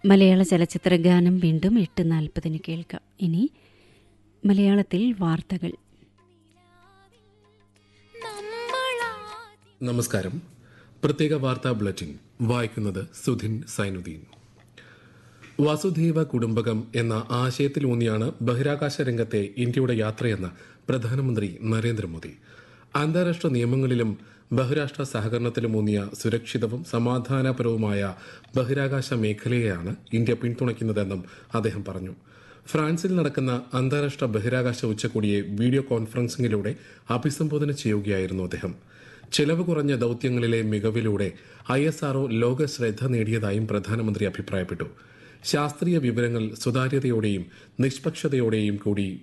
മലയാള ചലച്ചിത്ര ഗാനം വീണ്ടും എട്ട് നാൽപ്പതിന് കേൾക്കാം ഇനി മലയാളത്തിൽ വാർത്തകൾ നമസ്കാരം പ്രത്യേക വാർത്താ ബുള്ളറ്റിൻ വായിക്കുന്നത് സുധിൻ സൈനുദ്ദീൻ വസുധൈവ കുടുംബകം എന്ന ആശയത്തിലൂന്നിയാണ് ബഹിരാകാശ രംഗത്തെ ഇന്ത്യയുടെ യാത്രയെന്ന് പ്രധാനമന്ത്രി നരേന്ദ്രമോദി അന്താരാഷ്ട്ര നിയമങ്ങളിലും ബഹിരാഷ്ട്ര സഹകരണത്തിലുമൂന്നിയ സുരക്ഷിതവും സമാധാനപരവുമായ ബഹിരാകാശ മേഖലയെയാണ് ഇന്ത്യ പിന്തുണയ്ക്കുന്നതെന്നും അദ്ദേഹം പറഞ്ഞു ഫ്രാൻസിൽ നടക്കുന്ന അന്താരാഷ്ട്ര ബഹിരാകാശ ഉച്ചകോടിയെ വീഡിയോ കോൺഫറൻസിംഗിലൂടെ അഭിസംബോധന ചെയ്യുകയായിരുന്നു അദ്ദേഹം ചെലവ് കുറഞ്ഞ ദൌത്യങ്ങളിലെ മികവിലൂടെ ഐ എസ് ആർഒ ലോക ശ്രദ്ധ നേടിയതായും പ്രധാനമന്ത്രി അഭിപ്രായപ്പെട്ടു ശാസ്ത്രീയ വിവരങ്ങൾ സുതാര്യതയോടെയും നിഷ്പക്ഷതയോടെയും കൂടി